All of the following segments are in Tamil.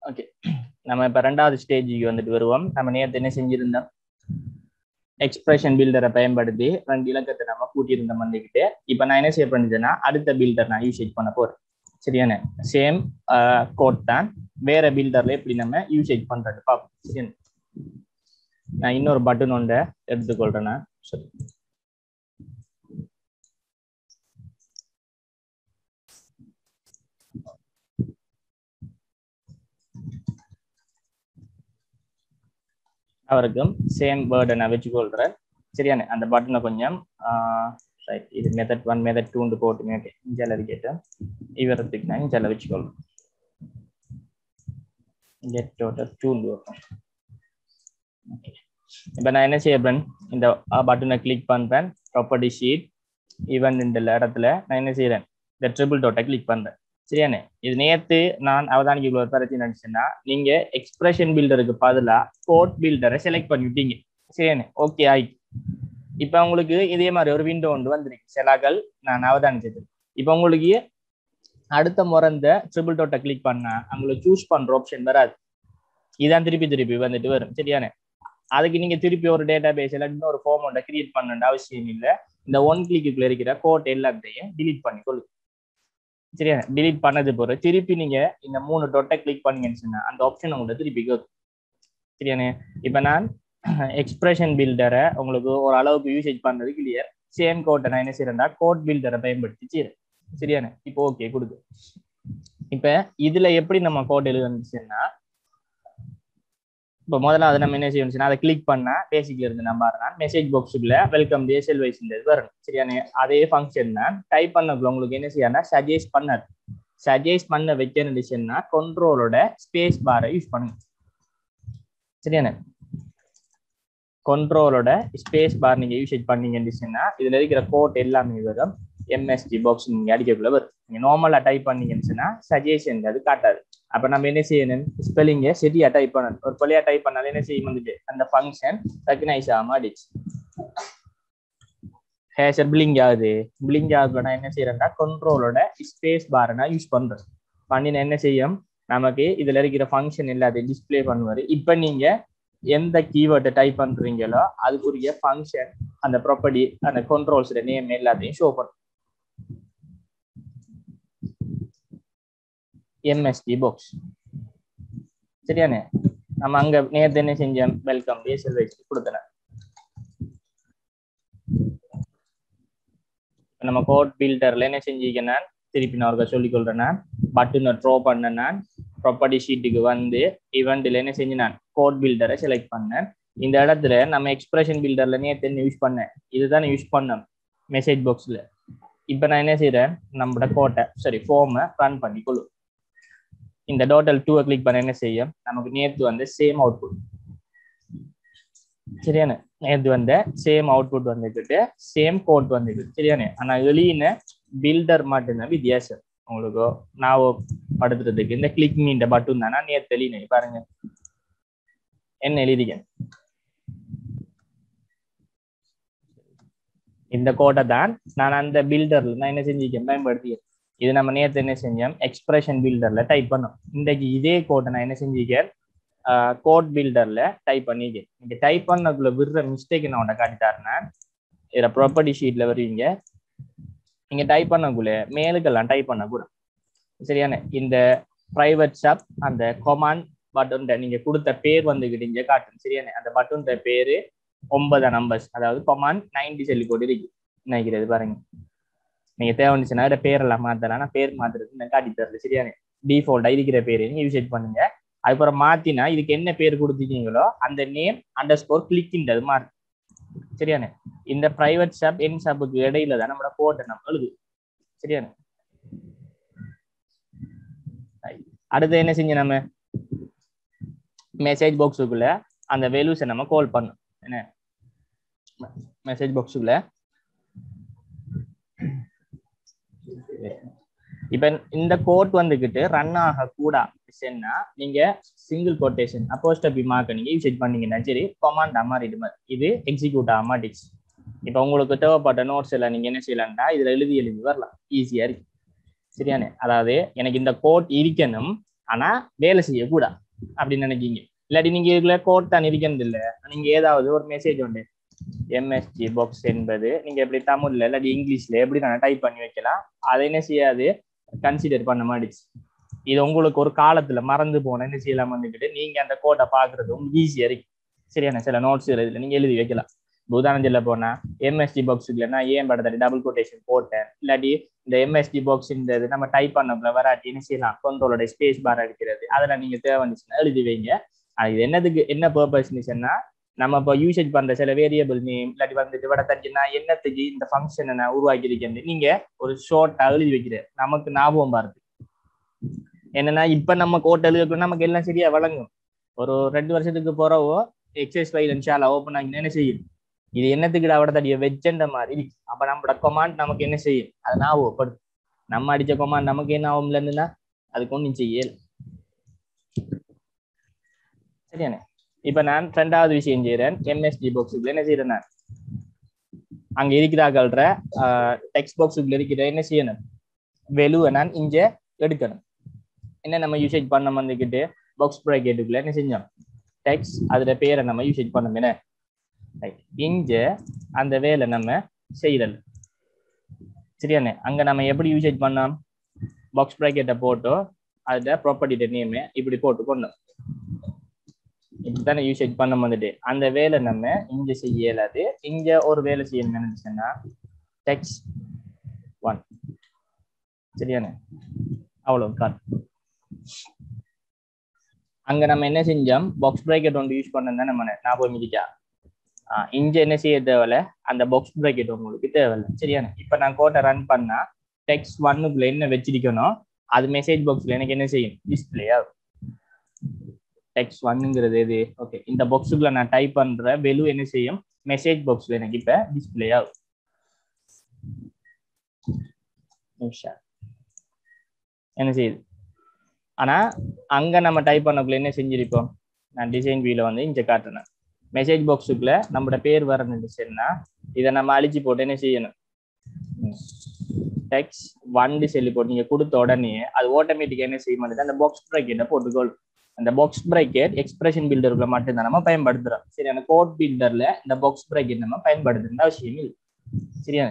ஓகே நம்ம இப்ப ரெண்டாவது ஸ்டேஜுக்கு வந்துட்டு வருவோம் நம்ம நேரத்தை என்ன செஞ்சிருந்தோம் எக்ஸ்பிரஷன் பில்டரை பயன்படுத்தி ரெண்டு இலக்கத்தை நம்ம கூட்டியிருந்தோம் வந்துக்கிட்டு இப்போ நான் என்ன செய்ய பண்ணிச்சேன்னா அடுத்த பில்டர் நான் யூசேஜ் பண்ண போறேன் சரியானே சேம் கோட் தான் வேற பில்டர்ல எப்படி நம்ம யூசேஜ் பண்றது பார்ப்போம் சரியா நான் இன்னொரு பட்டன் ஒன்றை எடுத்துக்கொள்றேன் நான் சரி அவருக்கும் சேம் வேர்டை நான் வச்சுக்கொள்கிறேன் சரியானே அந்த பட்டனை கொஞ்சம் ரைட் இது மெத்தட் ஒன் மெத்தட் டூண்டு போட்டுங்க ஓகே இஞ்சால இருக்கட்டும் இவரத்துக்கு நான் இஞ்சால வச்சுக்கொள்றேன் கெட் டோட்டல் டூண்டு வைப்போம் ஓகே இப்போ நான் என்ன செய்யறேன் இந்த பட்டனை கிளிக் பண்ணுறேன் ப்ராப்பர்ட்டி ஷீட் ஈவன் இந்த இடத்துல நான் என்ன செய்யறேன் இந்த ட்ரிபிள் டோட்டை கிளிக் பண்ணுறேன் சரியானே இது நேத்து நான் அவதானிக்க ஒரு பிரச்சனை நினைச்சேன்னா நீங்க எக்ஸ்பிரஷன் பில்டருக்கு பதிலா கோட் பில்டரை செலக்ட் பண்ணிவிட்டீங்க சரியானே ஓகே ஆயிட்டு இப்ப உங்களுக்கு இதே மாதிரி ஒரு விண்டோ ஒன்று வந்துருக்கு சிலாக்கள் நான் அவதானிச்சது இப்ப உங்களுக்கு அடுத்த முறை இந்த ட்ரிபிள் டோட்டை கிளிக் பண்ணா உங்களுக்கு சூஸ் பண்ற ஆப்ஷன் வராது இதான் திருப்பி திருப்பி வந்துட்டு வரும் சரியானே அதுக்கு நீங்க திருப்பி ஒரு டேட்டா பேஸ் இல்லாட்டி ஒரு ஃபார்ம் ஒன்றை கிரியேட் பண்ண அவசியம் இல்லை இந்த ஒன் கிளிக்குள்ள இருக்கிற கோட் எல்லாத்தையும் டிலீட் பண்ணி கொள்ளு சரியா டிலீட் பண்ணது போற திருப்பி நீங்க இந்த மூணு டொட்டை கிளிக் பண்ணீங்கன்னு சொன்னா அந்த ஆப்ஷன் உங்களுக்கு திருப்பி கேட்கும் சரியானே இப்ப நான் எக்ஸ்பிரஷன் பில்டரை உங்களுக்கு ஒரு அளவுக்கு யூசேஜ் பண்றது கிளியர் சேம் கோட்டை நான் என்ன செய்யறேன்டா கோட் பில்டரை பயன்படுத்தி செய்யறேன் சரியானே இப்போ ஓகே கொடுக்கு இப்ப இதுல எப்படி நம்ம கோட் எழுதுச்சுன்னா இப்போ முதல்ல அதை நம்ம என்ன செய்யணும்னா அதை கிளிக் பண்ணா பேசிக்ல இருந்து நான் பாருறேன் மெசேஜ் பாக்ஸுக்குள்ள வெல்கம் டிஎஸ்எல் வைஸ் வரணும் சரியான அதே ஃபங்க்ஷன் தான் டைப் பண்ணக்குள்ள உங்களுக்கு என்ன செய்யணும் சஜஸ்ட் பண்ணது சஜஸ்ட் பண்ண வைக்கணும்னா கண்ட்ரோலோட ஸ்பேஸ் பாரை யூஸ் பண்ணுங்க சரியான கண்ட்ரோலோட ஸ்பேஸ் பார் நீங்க யூசேஜ் பண்ணீங்கன்னா இதுல இருக்கிற கோட் எல்லாமே வரும் எம்எஸ்டி பாக்ஸ் நீங்க அடிக்கக்குள்ள வரும் நீங்க நார்மலா டைப் பண்ணீங்கன்னா சஜஷன் அது காட்டாது அப்ப நம்ம என்ன செய்யணும் ஸ்பெல்லிங்க சரியா டைப் பண்ணணும் ஒரு பொலியா டைப் பண்ணாலும் என்ன செய்யும் வந்துட்டு அந்த ஃபங்க்ஷன் ரெக்கனைஸ் ஆகாம அடிச்சு ஹேஷர் பிளிங் ஆகுது பிளிங் ஆகுது நான் என்ன செய்யறேன்டா கண்ட்ரோலோட ஸ்பேஸ் பாரை நான் யூஸ் பண்றேன் பண்ணின என்ன செய்யும் நமக்கு இதுல இருக்கிற ஃபங்க்ஷன் எல்லாத்தையும் டிஸ்பிளே பண்ணுவாரு இப்ப நீங்க எந்த கீவேர்டை டைப் பண்றீங்களோ அதுக்குரிய ஃபங்க்ஷன் அந்த ப்ராப்பர்ட்டி அந்த கண்ட்ரோல்ஸ் நேம் எல்லாத்தையும் ஷோ பண்ணும் எம்எஸ்டி பாக்ஸ் சரியானே நம்ம அங்க நேரத்தை என்ன செஞ்சோம் வெல்கம் டிஎஸ்எல் வச்சு கொடுத்தேன் நம்ம கோட் பில்டர்ல என்ன செஞ்சிருக்கேன் நான் திருப்பி நான் ஒருக்கா சொல்லிக் கொள்றேன் நான் பட்டனை ட்ரோ பண்ண நான் ப்ராப்பர்ட்டி ஷீட்டுக்கு வந்து இவெண்ட்ல என்ன செஞ்சு நான் கோட் பில்டரை செலக்ட் பண்ணேன் இந்த இடத்துல நம்ம எக்ஸ்பிரஷன் பில்டர்ல நேற்று யூஸ் பண்ணேன் இதுதான் யூஸ் பண்ணேன் மெசேஜ் பாக்ஸ்ல இப்போ நான் என்ன செய்யறேன் நம்மளோட கோட்டை சரி ஃபார்மை ரன் பண்ணி கொள்ளும் இந்த டோட்டல் டூவை கிளிக் பண்ண என்ன செய்யும் நமக்கு நேற்று வந்து சேம் அவுட்புட் சரியானே நேற்று வந்த சேம் அவுட்புட் வந்துக்கிட்டு சேம் கோட் வந்துக்கிட்டு சரியானே ஆனா எளியின பில்டர் மட்டும்தான் வித்தியாசம் உங்களுக்கு நான் படுத்துறதுக்கு இந்த கிளிக் மீண்ட பட்டும் தானா நேற்று எழுதினே பாருங்க என்ன எழுதிக்க இந்த கோட்டை தான் நான் அந்த பில்டர்ல நான் என்ன செஞ்சிருக்கேன் பயன்படுத்திக்கிறேன் இது நம்ம நேற்று என்ன செஞ்சோம் எக்ஸ்பிரஷன் பில்டர்ல டைப் பண்ணோம் இன்றைக்கு இதே கோட்டை நான் என்ன செஞ்சிருக்கேன் கோட் பில்டர்ல டைப் பண்ணிருக்கேன் நீங்க டைப் பண்ணக்குள்ள விடுற மிஸ்டேக் நான் உன்னை காட்டிட்டாருன்னா இதுல ப்ராப்பர்ட்டி ஷீட்ல வருவீங்க நீங்க டைப் பண்ணக்குள்ள மேலுக்கெல்லாம் டைப் பண்ணக்கூடாது சரியான இந்த பிரைவேட் ஷாப் அந்த கொமாண்ட் பட்டன் நீங்க கொடுத்த பேர் வந்துக்கிட்டு இங்க காட்டும் சரியான அந்த பட்டன் பேரு ஒன்பது நம்பர்ஸ் அதாவது கொமாண்ட் நைன்டி சொல்லி போட்டு இருக்கு நினைக்கிறது பாருங்க நீங்க தேவைச்சுன்னா பேரெல்லாம் மாத்தலாம் பேர் மாத்துறது நான் காட்டி தரல சரியான டிஃபால்ட்டா இருக்கிற பேரு நீங்க யூசேஜ் பண்ணுங்க அதுக்கப்புறம் மாத்தினா இதுக்கு என்ன பேர் கொடுத்துருக்கீங்களோ அந்த நேம் அண்டர் ஸ்கோர் கிளிக்கின்றது மாறு சரியானே இந்த பிரைவேட் ஷாப் என் ஷாப்புக்கு இடையில தான் நம்மளோட கோட்டை நம்ம எழுது சரியானே அடுத்து என்ன செஞ்சு நம்ம மெசேஜ் பாக்ஸுக்குள்ள அந்த வேல்யூஸை நம்ம கால் பண்ணோம் என்ன மெசேஜ் பாக்ஸுக்குள்ள இப்ப இந்த கோட் வந்துகிட்டு ரன் ஆக கூடாதுன்னா நீங்க சிங்கிள் கோட்டேஷன் அப்போஸ்டபி மார்க்க நீங்க யூசேஜ் பண்ணீங்கன்னா சரி கொமாண்ட் அம்மாறிடு மாதிரி இது எக்ஸிக்யூட் ஆக மாட்டிச்சு இப்ப உங்களுக்கு தேவைப்பட்ட நோட்ஸ் எல்லாம் நீங்க என்ன செய்யலாம்டா இதுல எழுதி எழுதி வரலாம் ஈஸியா இருக்கு சரியானே அதாவது எனக்கு இந்த கோட் இருக்கணும் ஆனா வேலை செய்யக்கூடாது அப்படின்னு நினைக்கீங்க இல்லாட்டி நீங்க இதுல கோட் தான் இருக்கிறது இல்ல நீங்க ஏதாவது ஒரு மெசேஜ் உண்டு எம்எஸ்ஜி பாக்ஸ் என்பது நீங்க எப்படி தமிழ்ல இல்லாட்டி இங்கிலீஷ்ல எப்படி நான் டைப் பண்ணி வைக்கலாம் அதை என்ன செய்யாது கன்சிடர் பண்ண மாட்டிச்சு இது உங்களுக்கு ஒரு காலத்துல மறந்து போன என்ன செய்யலாம் வந்துக்கிட்டு நீங்க அந்த கோட்டை பாக்குறது உங்களுக்கு ஈஸியா இருக்கு சரியான சில நோட்ஸ் இதுல நீங்க எழுதி வைக்கலாம் இப்ப உதாரணம் சொல்ல போனா எம்எஸ்டி பாக்ஸுக்குள்ள நான் ஏன் படத்தை டபுள் கொட்டேஷன் போட்டேன் இல்லாட்டி இந்த எம்எஸ்டி பாக்ஸ் இந்த நம்ம டைப் பண்ணக்குள்ள வராட்டி என்ன செய்யலாம் கண்ட்ரோலோட ஸ்பேஸ் பார் அடிக்கிறது அதெல்லாம் நீங்க தேவை வந்துச்சுன்னா எழுதி வைங்க அது இது என்னதுக்கு என்ன பர்பஸ்னுச்சுன்னா நம்ம இப்போ யூசேஜ் பண்ற சில வேரியபிள் நேம் இல்லாட்டி வந்துட்டு விட தச்சுன்னா என்னத்துக்கு இந்த ஃபங்க்ஷனை நான் உருவாக்கி இருக்கேன் நீங்க ஒரு ஷார்ட்டா எழுதி வைக்கிற நமக்கு ஞாபகம் பாருது என்னன்னா இப்ப நம்ம கோட் எழுதுக்கணும் நமக்கு எல்லாம் சரியா வழங்கும் ஒரு ரெண்டு வருஷத்துக்கு போறவோ எக்ஸஸ் ஃபைல் இன்ஷால்லா ஓப்பன் ஆகி என்ன செய்யும் இது என்னத்துக்கு அவட தடிய வெஜ்ஜன்ற மாதிரி இருக்கு அப்ப நம்மளோட கொமாண்ட் நமக்கு என்ன செய்யும் அது ஞாபகப்படும் நம்ம அடிச்ச கொமாண்ட் நமக்கு என்ன ஆகும்ல இருந்துன்னா அதுக்கு ஒன்றும் செய்யல சரியானே இப்ப நான் ரெண்டாவது விஷயம் செய்யறேன் எம்எஸ்டி பாக்ஸுக்குள்ள என்ன செய்யறேன் நான் அங்க இருக்கிறார்கள்ற டெக்ஸ்ட் பாக்ஸுக்குள்ள இருக்கிற என்ன செய்யணும் வெலுவை நான் இங்க எடுக்கணும் என்ன நம்ம யூசேஜ் பண்ண வந்துக்கிட்டு பாக்ஸ் ப்ராக்கெட்டுக்குள்ள என்ன செஞ்சோம் டெக்ஸ்ட் அதோட பேரை நம்ம யூசேஜ் பண்ணோம் என்ன இங்க அந்த வேலை நம்ம செய்யறல் சரியானே அங்க நம்ம எப்படி யூசேஜ் பண்ணோம் பாக்ஸ் ப்ராக்கெட்டை போட்டோ அதோட ப்ராப்பர்ட்டி நேம் இப்படி போட்டு கொண்டோம் இப்படித்தானே யூசேஜ் பண்ண வந்துட்டு அந்த வேலை நம்ம இங்க செய்ய இயலாது இங்க ஒரு வேலை செய்யணும் நினைச்சுன்னா டெக்ஸ்ட் ஒன் சரியானே அவ்வளவு கார் அங்க நம்ம என்ன செஞ்சோம் பாக்ஸ் பிராக்கெட் ஒன்று யூஸ் பண்ண தான் நம்ம ஞாபகம் இருக்கா ஆஹ் இங்க என்ன செய்ய தேவையில்ல அந்த பாக்ஸ் பிராக்கெட் உங்களுக்கு தேவையில்ல சரியானே இப்ப நான் கோட்டை ரன் பண்ணா டெக்ஸ்ட் ஒன்னுக்குள்ள என்ன வச்சிருக்கணும் அது மெசேஜ் பாக்ஸ்ல எனக்கு என்ன செய்யும் டிஸ்பிளே ஆகும் டெக்ஸ்ட் ஒன்னுங்கிறது எது ஓகே இந்த பாக்ஸுக்குள்ள நான் டைப் பண்ற வெலு என்ன செய்யும் மெசேஜ் பாக்ஸ்ல எனக்கு இப்ப டிஸ்பிளே ஆகும் நிமிஷம் என்ன செய்யுது ஆனா அங்க நம்ம டைப் பண்ணக்குள்ள என்ன செஞ்சிருப்போம் நான் டிசைன் வியூல வந்து இங்க காட்டுறேன் மெசேஜ் பாக்ஸுக்குள்ள நம்மளோட பேர் வரணுச்சுன்னா இதை நம்ம அழிச்சு போட்டு என்ன செய்யணும் டெக்ஸ்ட் ஒன்னு சொல்லி போட்டு நீங்க கொடுத்த உடனே அது ஆட்டோமேட்டிக்கா என்ன செய்ய மாட்டேங்குது அந்த பாக்ஸ் ப்ராக்கெட்டை போட்டுக்கொள் அந்த பாக்ஸ் ப்ராக்கெட் எக்ஸ்பிரஷன் பில்டருக்குள்ள மட்டும்தான் நம்ம பயன்படுத்துறோம் சரி அந்த கோட் பில்டர்ல இந்த பாக்ஸ் ப்ராக்கெட் நம்ம பயன்படுத்துற அவசியம் இல்லை சரியா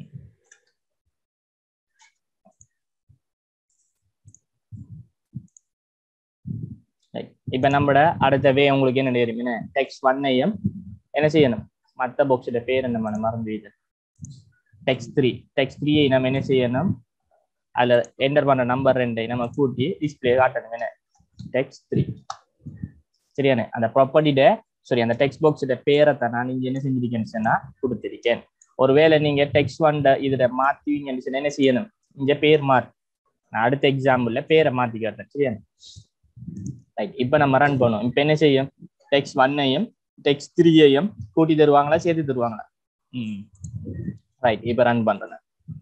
இப்ப நம்மட அடுத்த வே உங்களுக்கு என்ன தெரியும் டெக்ஸ்ட் ஒன்னையும் என்ன செய்யணும் மற்ற பாக்ஸோட பேர் நம்ம மறந்து வைத்து டெக்ஸ்ட் த்ரீ டெக்ஸ்ட் த்ரீயை நம்ம என்ன செய்யணும் அதுல என்டர் பண்ண நம்பர் ரெண்டை நம்ம கூட்டி டிஸ்பிளே காட்டணும் என்ன டெக்ஸ்ட் த்ரீ சரியானே அந்த ப்ராப்பர்ட்டிட சரி அந்த டெக்ஸ்ட் பாக்ஸோட பேரை தான் நான் இங்க என்ன செஞ்சிருக்கேன்னு சொன்னா கொடுத்திருக்கேன் ஒருவேளை நீங்க டெக்ஸ்ட் ஒன் இதுல மாத்துவீங்கன்னு சொன்னா என்ன செய்யணும் இங்க பேர் மாறு நான் அடுத்த எக்ஸாம்பிள்ல பேரை மாத்தி காட்டுறேன் சரியானே ரைட் இப்ப நம்ம ரன் பண்ணுவோம் இப்ப என்ன செய்யும் டெக்ஸ்ட் ஒன்னையும் டெக்ஸ்ட் த்ரீயையும் கூட்டி தருவாங்களா சேர்த்து தருவாங்களா ம் ரைட் இப்ப ரன் பண்றேன்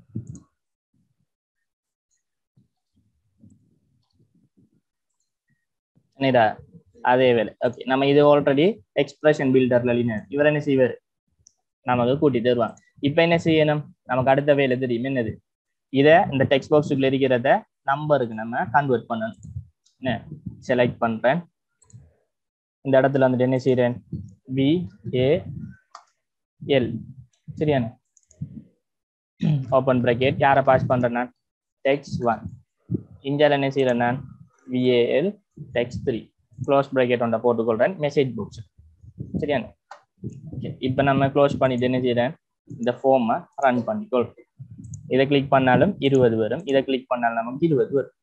என்னடா அதே வேலை ஓகே நம்ம இது ஆல்ரெடி எக்ஸ்பிரஷன் பில்டர்ல லீனர் இவர் என்ன செய்வார் நமக்கு கூட்டி தருவாங்க இப்ப என்ன செய்யணும் நமக்கு அடுத்த வேலை தெரியும் என்னது இத இந்த டெக்ஸ்ட் பாக்ஸுக்குள்ள இருக்கிறத நம்பருக்கு நம்ம கன்வெர்ட் பண்ணணும் என்ன செலக்ட் பண்றேன் இந்த இடத்துல வந்துட்டு என்ன செய்யறேன் பி ஏ எல் சரியானே ஓப்பன் ப்ராக்கெட் யாரை பாஸ் பண்றேன் நான் டெக்ஸ்ட் ஒன் இந்தியாவில் என்ன செய்யறேன் நான் VAL text three close bracket ஒன்றை போட்டுக்கொள்றேன் மெசேஜ் புக்ஸ் சரியானே ஓகே இப்போ நம்ம க்ளோஸ் பண்ணிட்டு என்ன செய்யறேன் இந்த ஃபார்மை ரன் பண்ணிக்கொள் இதை கிளிக் பண்ணாலும் இருபது வரும் இதை கிளிக் பண்ணாலும் நமக்கு இருபது வரும்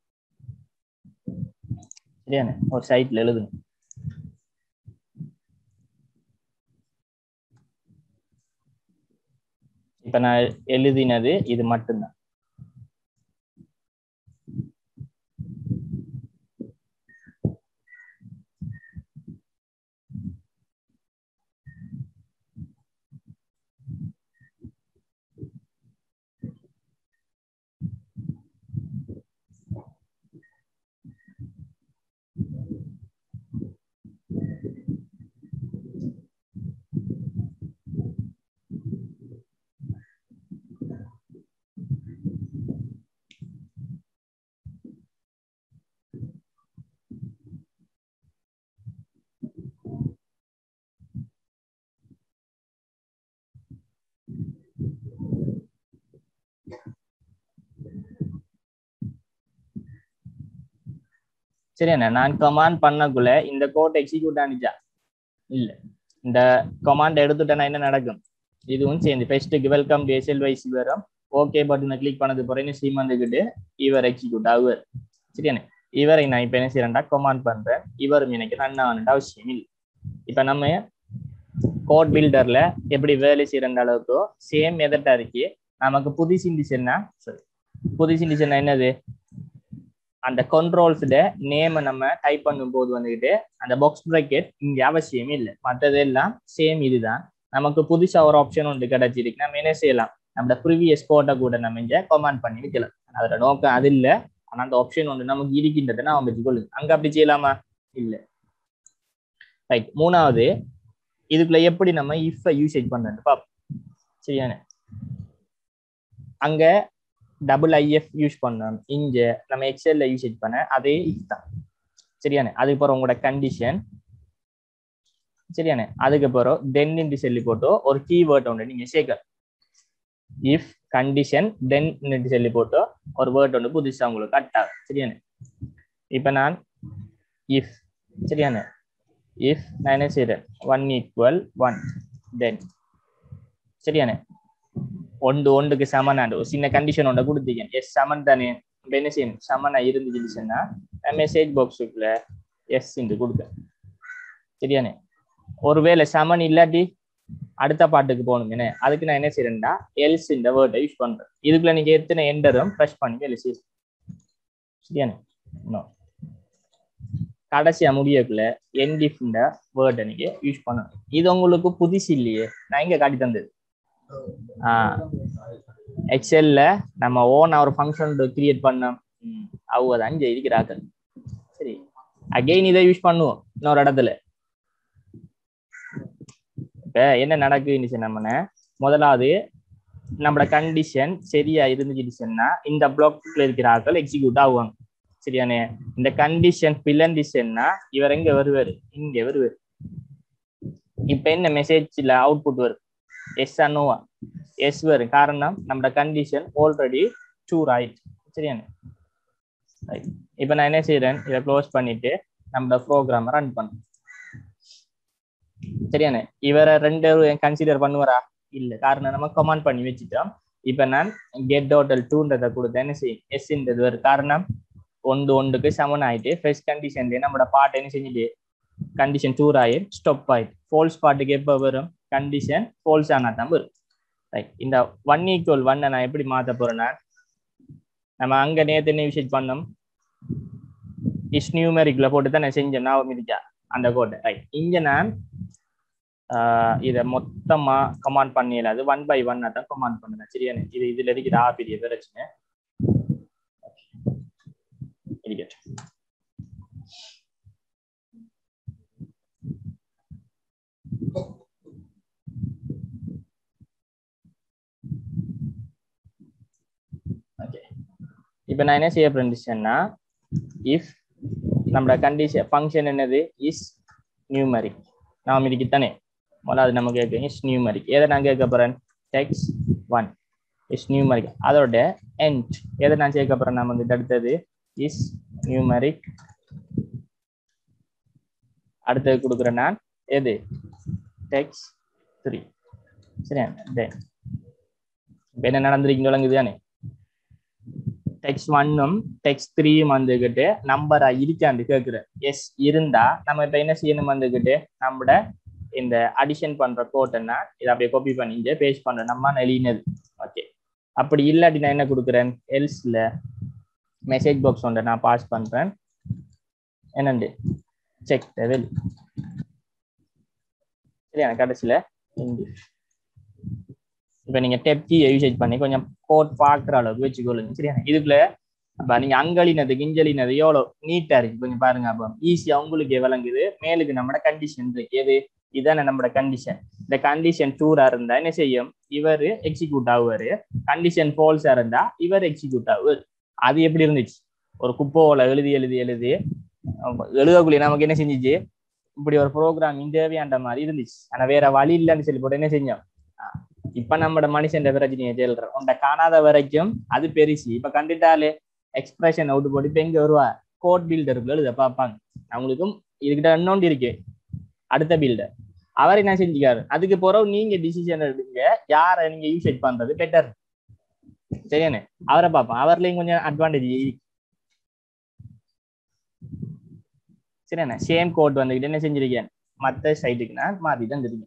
சரியானே ஒரு சைட்ல எழுதுங்க இப்ப நான் எழுதினது இது மட்டும்தான் சரியாண்ணே நான் கமாண்ட் பண்ணக்குள்ள இந்த கோட் எக்ஸிக்யூட் ஆனிச்சா இல்ல இந்த கமாண்ட் எடுத்துட்டேன்னா என்ன நடக்கும் இதுவும் சேர்ந்து ஃபர்ஸ்ட்டுக்கு வெல்கம் டு எஸ்எல்வைசி வரும் ஓகே பட்டனை கிளிக் பண்ணது பிறகு சீமந்துக்கிட்டு இவர் எக்ஸிக்யூட் ஆகுவர் சரியாண்ணே இவரை நான் இப்போ என்ன செய்யறேன்டா கமாண்ட் பண்றேன் இவரும் எனக்கு ரன் ஆகணுன்ற அவசியம் இல்லை இப்போ நம்ம கோட் பில்டர்ல எப்படி வேலை செய்யற அளவுக்கு சேம் மெதட்டா இருக்கு நமக்கு புதுசு இருந்துச்சுன்னா சரி புதுசு இருந்துச்சுன்னா என்னது அந்த கண்ட்ரோல்ஸ்ட நேமை நம்ம டைப் பண்ணும்போது வந்துக்கிட்டு அந்த பாக்ஸ் ப்ராக்கெட் இங்க அவசியமே இல்லை மற்றது எல்லாம் சேம் இதுதான் நமக்கு புதுசா ஒரு ஆப்ஷன் ஒன்று கிடைச்சிருக்கு நம்ம என்ன செய்யலாம் நம்ம ப்ரீவியஸ் கோட்டை கூட நம்ம இங்க கமாண்ட் பண்ணி வைக்கலாம் அதோட நோக்கம் அது இல்லை ஆனா அந்த ஆப்ஷன் ஒன்று நமக்கு இருக்கின்றதை நான் வச்சுக்கொள்ளுங்க அங்க அப்படி செய்யலாமா இல்லை ரைட் மூணாவது இதுக்குள்ள எப்படி நம்ம இஃப் யூசேஜ் பண்ணுறது பாப்போம் சரியான அங்க டபுள் ஐஎஃப் யூஸ் பண்ணோம் இங்க நம்ம எக்ஸல்ல யூசேஜ் பண்ண அதே இஃப் தான் சரியானே அதுக்கப்புறம் உங்களோட கண்டிஷன் சரியானே அதுக்கப்புறம் தென் இன்ட்டு சொல்லி போட்டு ஒரு கீவேர்ட் ஒன்று நீங்க சேர்க்க இஃப் கண்டிஷன் தென் இன்ட்டு சொல்லி போட்டு ஒரு வேர்ட் ஒன்று புதுசா உங்களுக்கு கட் ஆகும் சரியானே இப்ப நான் இஃப் சரியானே இஃப் நான் என்ன செய்யறேன் ஒன் ஈக்குவல் ஒன் தென் சரியானே ஒன்று ஒன்றுக்கு சமனாண்டு ஒரு சின்ன கண்டிஷன் ஒன்றை கொடுத்தீங்க எஸ் சமன் தானே இப்போ என்ன செய்யணும் சமனா இருந்துச்சுன்னா மெசேஜ் பாக்ஸுக்குள்ள எஸ் இன்று கொடுக்க சரியானே ஒருவேளை சமன் இல்லாட்டி அடுத்த பாட்டுக்கு போகணும் என்ன அதுக்கு நான் என்ன செய்யறேன்டா எல்ஸ் இந்த வேர்டை யூஸ் பண்றேன் இதுக்குள்ள நீங்க எத்தனை எண்டரும் ப்ரெஸ் பண்ணி வேலை செய்யும் சரியானே இன்னும் கடைசியா முடியக்குள்ள என்டிஃப் இந்த வேர்டை நீங்க யூஸ் பண்ணணும் இது உங்களுக்கு புதுசு இல்லையே நான் இங்க காட்டி தந்தது எக்ஸெல்ல நம்ம ஓன் ஒரு ஃபங்க்ஷன் கிரியேட் பண்ணோம் அவங்க தான் இங்க இருக்கிறார்கள் சரி அகெயின் இதை யூஸ் பண்ணுவோம் இன்னொரு இடத்துல இப்ப என்ன நடக்குதுன்னு நம்ம முதலாவது நம்மளோட கண்டிஷன் சரியா இருந்துச்சுன்னா இந்த பிளாக்ல இருக்கிற ஆட்கள் எக்ஸிக்யூட் ஆகுவாங்க சரியானே இந்த கண்டிஷன் பிளண்டிஷன்னா இவர் எங்க வருவாரு இங்க வருவாரு இப்ப என்ன மெசேஜ்ல அவுட்புட் வரும் எஸ் அனோவா எஸ் வரும் காரணம் நம்ம கண்டிஷன் ஆல்ரெடி டூர் ஆயிடுச்சு சரியானே இப்ப நான் என்ன செய்யறேன் இதை க்ளோஸ் பண்ணிட்டு நம்ம ப்ரோக்ராம் ரன் பண்ண சரியானே இவரை ரெண்டு கன்சிடர் பண்ணுவாரா இல்ல காரணம் நம்ம கமாண்ட் பண்ணி வச்சுட்டோம் இப்ப நான் கெட் டோட்டல் டூன்றதை கொடுத்தேன் என்ன செய்யும் எஸ்ன்றது வரும் காரணம் ஒன்று ஒன்றுக்கு சமன் ஆயிட்டு ஃபர்ஸ்ட் கண்டிஷன்ல நம்மளோட பாட்டு என்ன செஞ்சுட்டு கண்டிஷன் டூர் ஆயிட்டு ஸ்டாப் ஆயிட்டு ஃபோல்ஸ் பாட்டுக்கு எப்போ வரும் கண்டிஷன் ஃபோல்ஸ் ஆனா தான் வரும் ரைட் இந்த ஒன் ஈக்குவல் ஒன்னை நான் எப்படி மாற்ற போறேன்னா நம்ம அங்க நேற்று என்ன யூசேஜ் பண்ணோம் இஸ் நியூமெரிக்ல போட்டு தான் நான் செஞ்சேன் நான் மிதிச்சா அந்த கோட்டை ரைட் இங்க நான் இதை மொத்தமா கமாண்ட் பண்ணிடல அது ஒன் பை ஒன் தான் கமாண்ட் பண்ணுறேன் சரியா இது இதுல இருக்கிற ஆ பெரிய பிரச்சனை இருக்கட்டும் ஓகே இப்போ நான் என்ன செய்ய போறேன்னா இஃப் நம்மளோட கண்டிஷன் ஃபங்க்ஷன் என்னது இஸ் நியூமரிக் நாம் இதுக்கு தானே முதல்ல அது நம்ம கேட்க இஸ் நியூமரிக் எதை நான் கேட்க போறேன் டெக்ஸ் ஒன் இஸ் நியூமரிக் அதோட எண்ட் எதை நான் சேர்க்க போறேன் நமக்கு அடுத்தது இஸ் நியூமரிக் அடுத்தது கொடுக்குறேன் நான் எது டெக்ஸ் த்ரீ சரியா தென் இப்போ என்ன நடந்திருக்கீங்க விளங்குது தானே டெக்ஸ்ட் ஒன்னும் டெக்ஸ்ட் த்ரீயும் வந்துக்கிட்டு நம்பரா இருக்காண்டு கேட்குறேன் எஸ் இருந்தா நம்ம இப்போ என்ன செய்யணும் வந்துக்கிட்டு நம்மட இந்த அடிஷன் பண்ற கோட்டன்னா இதை அப்படியே காப்பி பண்ணி இங்கே பேஸ்ட் பண்றேன் நம்ம நெலினது ஓகே அப்படி இல்லாட்டி நான் என்ன கொடுக்குறேன் எல்ஸ்ல மெசேஜ் பாக்ஸ் ஒன்றை நான் பாஸ் பண்றேன் என்னண்டு செக் வெல் சரியா கடைசியில் இங்கிலீஷ் இப்போ நீங்க டெப் கீ யூசேஜ் பண்ணி கொஞ்சம் கோட் பார்க்குற அளவுக்கு வச்சுக்கொள்ளுங்க சரியா இதுக்குள்ள அப்ப நீங்க அங்கலினது கிஞ்சலினது எவ்வளோ நீட்டா இருக்கு கொஞ்சம் பாருங்க அப்போ ஈஸியா உங்களுக்கு விளங்குது மேலுக்கு நம்மட கண்டிஷன் இருக்கு எது இதானே நம்மட கண்டிஷன் இந்த கண்டிஷன் டூரா இருந்தா என்ன செய்யும் இவர் எக்ஸிக்யூட் ஆகுவாரு கண்டிஷன் ஃபால்ஸா இருந்தா இவர் எக்ஸிக்யூட் ஆகுவார் அது எப்படி இருந்துச்சு ஒரு குப்போல எழுதி எழுதி எழுதி எழுதக்குள்ளே நமக்கு என்ன செஞ்சிச்சு இப்படி ஒரு ப்ரோக்ராம் தேவையாண்ட மாதிரி இருந்துச்சு ஆனா வேற வழி இல்லைன்னு சொல்லி போட்டு என்ன செஞ்சோம் இப்ப நம்மட மனுஷன் பிரச்சனையை சொல்றோம் உண்ட காணாத வரைக்கும் அது பெருசு இப்ப கண்டுட்டாலே எக்ஸ்பிரஷன் அவுட் போட்டு இப்ப எங்க வருவா கோட் பில்டருக்குள்ள இதை பார்ப்பாங்க அவங்களுக்கும் இதுகிட்ட இன்னொன்று இருக்கு அடுத்த பில்டர் அவர் என்ன செஞ்சுக்காரு அதுக்கு பிறகு நீங்க டிசிஷன் எடுங்க யாரை நீங்க யூசேஜ் பண்றது பெட்டர் சரியானே அவரை பார்ப்போம் அவர்லயும் கொஞ்சம் அட்வான்டேஜ் சரியாண்ணே சேம் கோட் வந்துக்கிட்டு என்ன செஞ்சிருக்கேன் மற்ற சைட்டுக்கு நான் மாத்தி தான் தெரியும்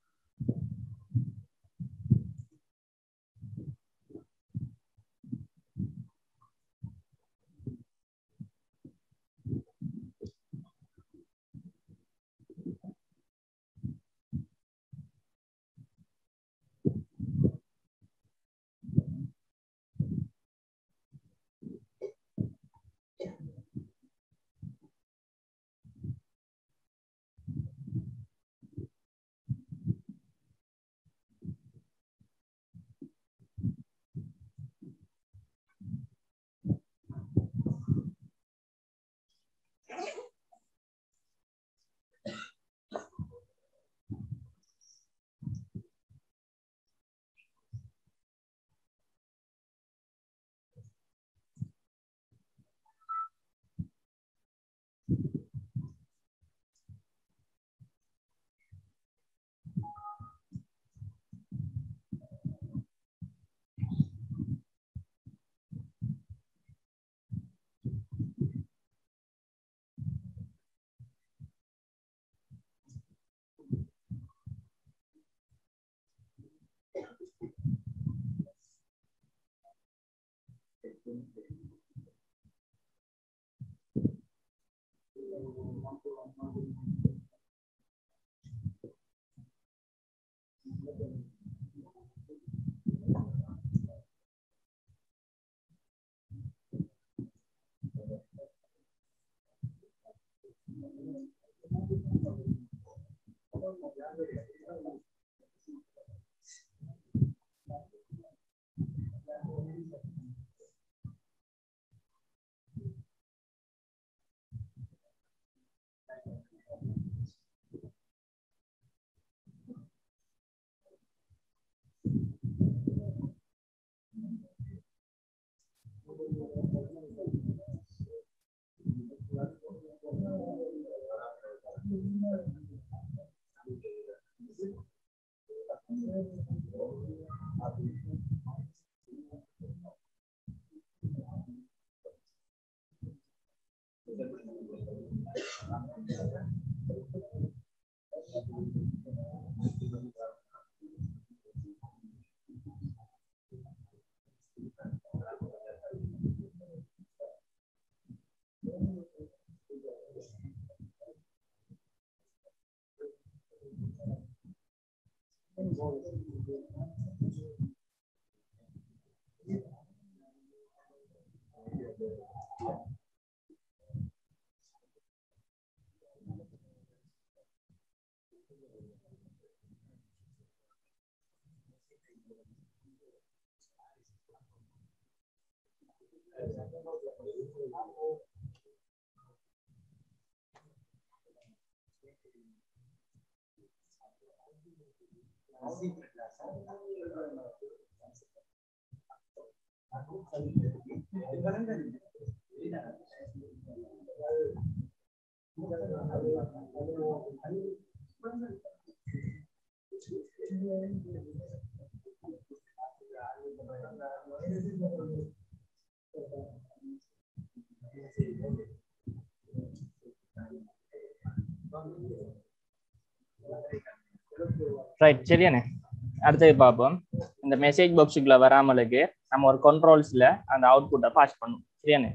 ரைட் சரியானே அடுத்தது பார்ப்போம் இந்த மெசேஜ் பாக்ஸுக்குள்ள வராமலுக்கு நம்ம ஒரு கண்ட்ரோல்ஸ்ல அந்த அவுட்புட்டை பாஸ் பண்ணும் சரியானே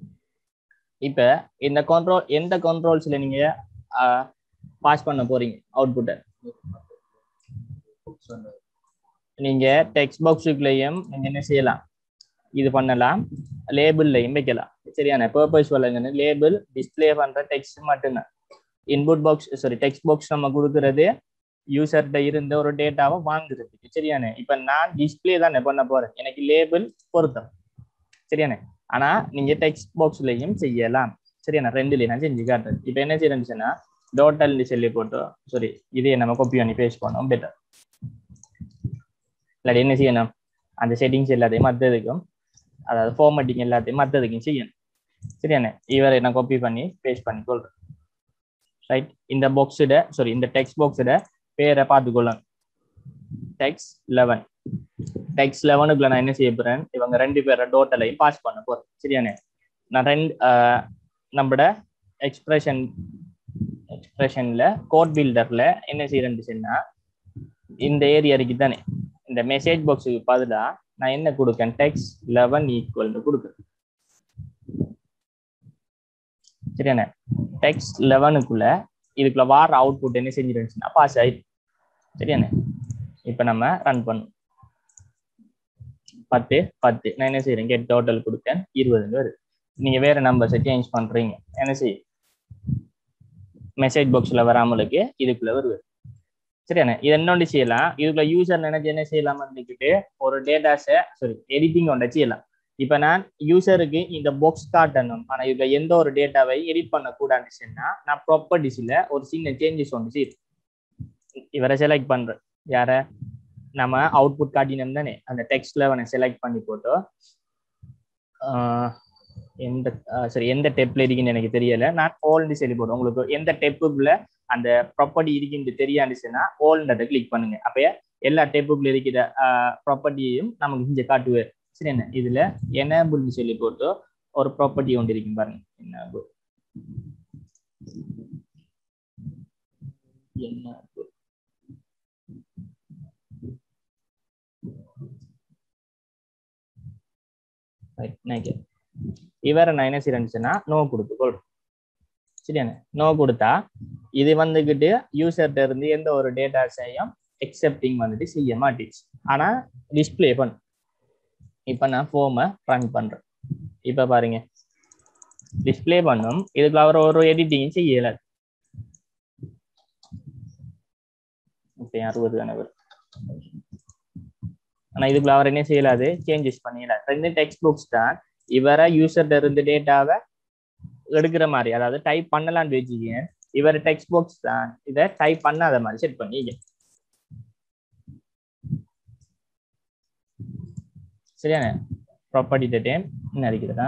இப்ப இந்த கண்ட்ரோல் எந்த கண்ட்ரோல்ஸ்ல நீங்க பாஸ் பண்ண போறீங்க அவுட்புட்டை நீங்க டெக்ஸ்ட் பாக்ஸுக்குள்ளேயும் நீங்க என்ன செய்யலாம் இது பண்ணலாம் லேபிள்லையும் வைக்கலாம் சரியான பர்பஸ் வழங்குன்னு லேபிள் டிஸ்பிளே பண்ற டெக்ஸ்ட் மட்டும்தான் input box sorry text box நம்ம கொடுக்கறது யூசர்கிட்ட இருந்த ஒரு டேட்டாவை வாங்குறதுக்கு சரியானே இப்ப நான் டிஸ்பிளே தானே பண்ண போறேன் எனக்கு லேபிள் பொருத்தம் சரியானே ஆனா நீங்க டெக்ஸ்ட் பாக்ஸ்லயும் செய்யலாம் சரியாண்ணா ரெண்டுலயும் நான் செஞ்சு காட்டுறேன் இப்ப என்ன செய்யறேன்னு டோட்டல் சொல்லி போட்டு சாரி இதையே நம்ம காப்பி பண்ணி பேஸ்ட் பண்ணோம் பெட்டர் இல்லாட்டி என்ன செய்யணும் அந்த செட்டிங்ஸ் எல்லாத்தையும் மற்றதுக்கும் அதாவது ஃபார்மேட்டிங் எல்லாத்தையும் மற்றதுக்கும் செய்யணும் சரியானே இவரை நான் காப்பி பண்ணி பேஸ்ட் பண்ணி கொள்றேன் ரைட் இந்த பாக்ஸோட சாரி இந்த டெக்ஸ்ட் பாக்ஸோட பேரை பார்த்துக்கொள்ளுங்க டெக்ஸ்ட் லெவன் டெக்ஸ்ட் லெவனுக்குள்ள நான் என்ன செய்ய போறேன் இவங்க ரெண்டு பேரை டோட்டலையும் பாஸ் பண்ண போறேன் சரியானே நான் ரெண்டு நம்மட எக்ஸ்பிரஷன் எக்ஸ்பிரஷன்ல கோட் பில்டர்ல என்ன செய்யறேன்னு சொன்னா இந்த ஏரியா இருக்கு தானே இந்த மெசேஜ் பாக்ஸுக்கு பதிலா நான் என்ன கொடுக்கேன் டெக்ஸ்ட் லெவன் ஈக்குவல்னு கொடுக்குறேன் சரியானே டெக்ஸ்ட் லெவனுக்குள்ள இதுக்குள்ள வார அவுட்புட் என்ன செஞ்சிருந்துச்சுன்னா பாஸ் ஆயிடுச்சு சரியானே இப்போ நம்ம ரன் பண்ணும் பத்து பத்து நான் என்ன செய்யறேன் கெட் டோட்டல் கொடுத்தேன் இருபதுன்னு வருது நீங்க வேற நம்பர்ஸை சேஞ்ச் பண்றீங்க என்ன செய்ய மெசேஜ் பாக்ஸ்ல வராமலுக்கு இதுக்குள்ள வருது சரியாண்ணே இது என்னொன்று செய்யலாம் இதுக்குள்ள யூசர் நினைச்சு என்ன செய்யலாம் வந்துக்கிட்டு ஒரு டேட்டாஸை சாரி எடிட்டிங் ஒன்றை செய்யலாம் இப்போ நான் யூசருக்கு இந்த பாக்ஸ் காட்டணும் ஆனால் இதுல எந்த ஒரு டேட்டாவை எடிட் பண்ணக்கூடாதுன்னு சொன்னா நான் ப்ராப்பர்ட்டிஸில் ஒரு சின்ன சேஞ்சஸ் ஒன்று செய்யும் இவரை செலக்ட் பண்றேன் யார நம்ம அவுட்புட் காட்டினோம் தானே அந்த டெக்ஸ்ட்ல அவனை செலக்ட் பண்ணி போட்டோ எந்த சரி எந்த டெப்ல இருக்குன்னு எனக்கு தெரியல நான் ஓல்டு சொல்லி போடுறேன் உங்களுக்கு எந்த டெப்புக்குள்ள அந்த ப்ராப்பர்ட்டி இருக்குன்னு தெரியாண்டுச்சுன்னா ஓல்ன்றதை கிளிக் பண்ணுங்க அப்ப எல்லா டெப்புக்குள்ள இருக்கிற ப்ராப்பர்ட்டியையும் நமக்கு இங்க காட்டுவார் சரி என்ன இதுல எனேபிள்னு சொல்லி போட்டு ஒரு ப்ராப்பர்ட்டி ஒன்று இருக்கும் பாருங்க என்ன என்ன இவரை நான் என்ன செய்யறேன்னு நோ கொடுத்துக்கொள் சரியானே நோ கொடுத்தா இது வந்துகிட்டு யூசர்கிட்ட இருந்து எந்த ஒரு டேட்டாஸையும் எக்ஸப்டிங் வந்துட்டு செய்ய மாட்டிச்சு ஆனா டிஸ்பிளே பண்ணு இப்ப நான் ஃபோமை ரன் பண்றேன் இப்ப பாருங்க டிஸ்பிளே பண்ணும் இதுக்கு அவர் ஒரு எடிட்டிங் செய்யல இப்போ அறுபது கணவர் ஆனா இதுக்குள்ள அவர் என்ன செய்யலாது சேஞ்சஸ் பண்ணிடல ரெண்டு டெக்ஸ்ட் புக்ஸ் தான் இவரை யூசர்கிட்ட இருந்து டேட்டாவை எடுக்கிற மாதிரி அதாவது டைப் பண்ணலான்னு வச்சுக்கீங்க இவர் டெக்ஸ்ட் பாக்ஸ் தான் இதை டைப் பண்ணாத மாதிரி செட் பண்ணிக்க சரியான ப்ராப்பர்ட்டி டைம் என்ன அடிக்கிறதா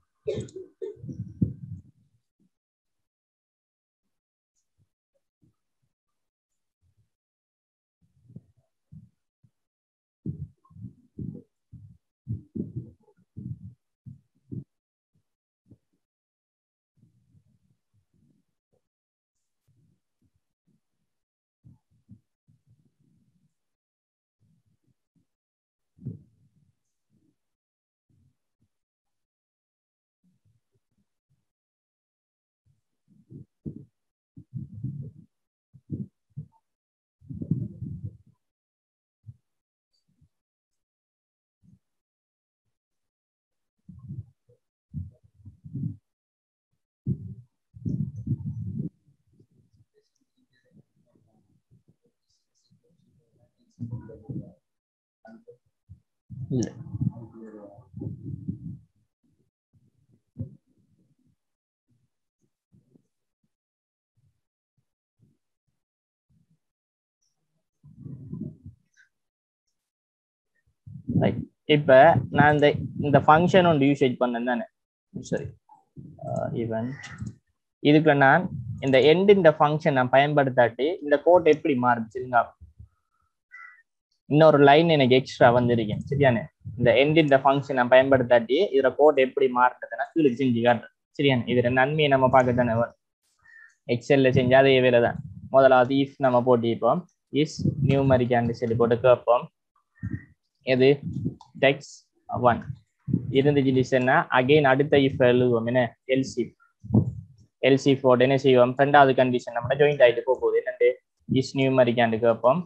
இல்ல ரைட் இப்ப நான் இந்த இந்த ஃபங்க்ஷன் ஒன்று யூசேஜ் பண்ணேன் தானே சரி ஈவெண்ட் இதுக்குள்ள நான் இந்த எண்ட் இந்த ஃபங்க்ஷன் நான் பயன்படுத்தாட்டி இந்த கோட் எப்படி மாறுச்சுங்க இன்னொரு லைன் எனக்கு எக்ஸ்ட்ரா வந்திருக்கேன் சரியானே இந்த எண்ட் இந்த ஃபங்க்ஷன் நான் பயன்படுத்தாட்டி இதுல கோட் எப்படி மாறுறதுன்னா கீழே செஞ்சு காட்டுறேன் சரியானே இதுல நன்மையை நம்ம பார்க்க தானே எக்ஸல்ல செஞ்சா அதே வேலை தான் முதலாவது இஃப் நம்ம போட்டிப்போம் இஸ் நியூமரிக்கான்னு சொல்லி போட்டு கேட்போம் எது டெக்ஸ் ஒன் இருந்துச்சுன்னா அகைன் அடுத்த இஃப் எழுதுவோம் என்ன எல்சி எல்சி போட்டு என்ன செய்வோம் ரெண்டாவது கண்டிஷன் நம்ம ஜாயிண்ட் ஆயிட்டு போக போகுது என்னண்டு இஸ் நியூமரிக்கான்னு கேட்போம்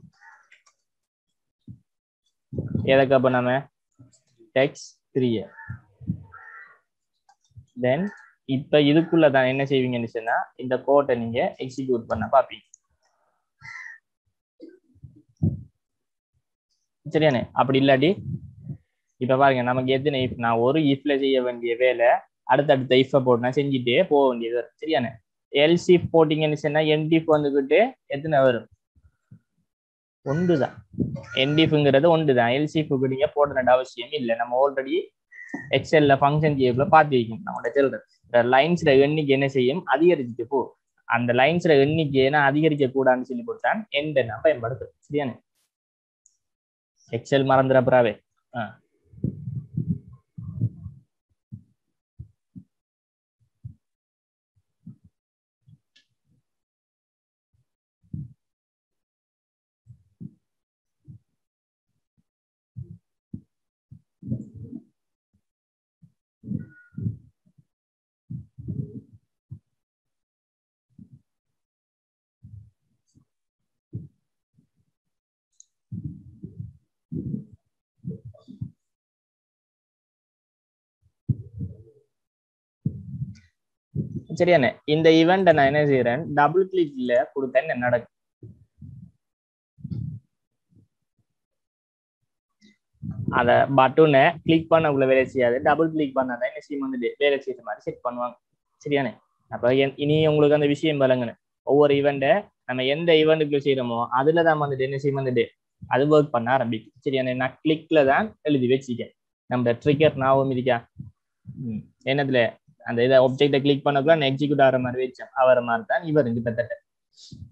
எதை கேட்போம் நம்ம டெக்ஸ் த்ரீ தென் இப்ப இதுக்குள்ள தான் என்ன செய்வீங்கன்னு சொன்னா இந்த கோட்டை நீங்க எக்ஸிக்யூட் பண்ண பாப்பீங்க சரியானே அப்படி இல்லாட்டி இப்ப பாருங்க நமக்கு எத்தனை இஃப் நான் ஒரு இஃப்ல செய்ய வேண்டிய வேலை அடுத்தடுத்த இஃப போட்டு நான் செஞ்சுட்டே போக வேண்டியது வரும் சரியானே எல்சி போட்டீங்கன்னு சொன்னா என்டிஃப் வந்துகிட்டு எத்தனை வரும் ஒன்று தான் என்டிஃப்ங்கிறது ஒன்று தான் எல்சிஃபுக்கு நீங்க போட வேண்டிய அவசியம் இல்லை நம்ம ஆல்ரெடி எக்ஸல்ல ஃபங்க்ஷன் ஜேப்ல பார்த்துருக்கோம் நம்மளோட சொல்றேன் லைன்ஸ்ல எண்ணிக்கை என்ன செய்யும் அதிகரிச்சுட்டு போ அந்த லைன்ஸ்ல எண்ணிக்கை என்ன அதிகரிக்க கூடாதுன்னு சொல்லி கொடுத்தான் எந்த நான் பயன்படுத்தும் சரியானே எக்ஸல் மறந்துடப்புறாவே ஆ சரியானே இந்த ஈவெண்ட்டை நான் என்ன செய்யறேன் டபுள் கிளிக்ல கொடுத்தேன் என்ன நடக்கும் அத பட்டனை கிளிக் பண்ண உள்ள வேலை செய்யாது டபுள் கிளிக் பண்ணாதான் என்ன செய்யும் வந்துட்டு வேலை செய்யற மாதிரி செட் பண்ணுவாங்க சரியானே அப்ப என்- இனி உங்களுக்கு அந்த விஷயம் விளங்குன ஒவ்வொரு ஈவெண்ட்டை நம்ம எந்த ஈவெண்ட்டுக்குள்ள செய்யறோமோ அதுல தான் வந்துட்டு என்ன செய்யும் வந்துட்டு அது ஒர்க் பண்ண ஆரம்பிக்கும் சரியானே நான் கிளிக்ல தான் எழுதி வச்சிருக்கேன் நம்ம ட்ரிகர் ஞாபகம் இருக்கா ம், என்னதுல அந்த இதை ஒப்ஜெக்டை கிளிக் பண்ணக்குள்ள நான் எக்ஸிக்யூட் ஆகிற மாதிரி வச்சேன் அவர மாதிரி தான் இவர் கிட்டத்தட்ட